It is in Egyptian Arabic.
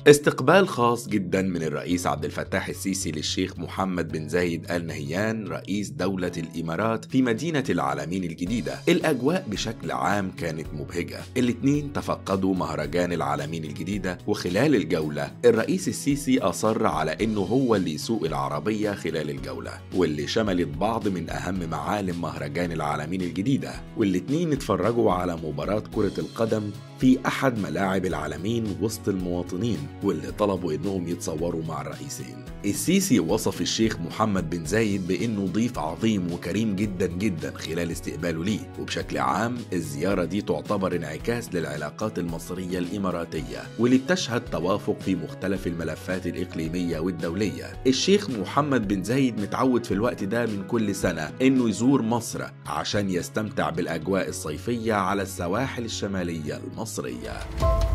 استقبال خاص جدا من الرئيس عبد الفتاح السيسي للشيخ محمد بن زايد آل نهيان رئيس دولة الإمارات في مدينة العالمين الجديدة الأجواء بشكل عام كانت مبهجة الاتنين تفقدوا مهرجان العالمين الجديدة وخلال الجولة الرئيس السيسي أصر على إنه هو اللي يسوق العربية خلال الجولة واللي شملت بعض من أهم معالم مهرجان العالمين الجديدة والاتنين اتفرجوا على مباراة كرة القدم في أحد ملاعب العالمين وسط المواطنين واللي طلبوا إنهم يتصوروا مع الرئيسين السيسي وصف الشيخ محمد بن زايد بإنه ضيف عظيم وكريم جدا جدا خلال استقباله ليه وبشكل عام الزيارة دي تعتبر انعكاس للعلاقات المصرية الإماراتية واللي بتشهد توافق في مختلف الملفات الإقليمية والدولية الشيخ محمد بن زايد متعود في الوقت ده من كل سنة إنه يزور مصر عشان يستمتع بالأجواء الصيفية على السواحل الشمالية المصرية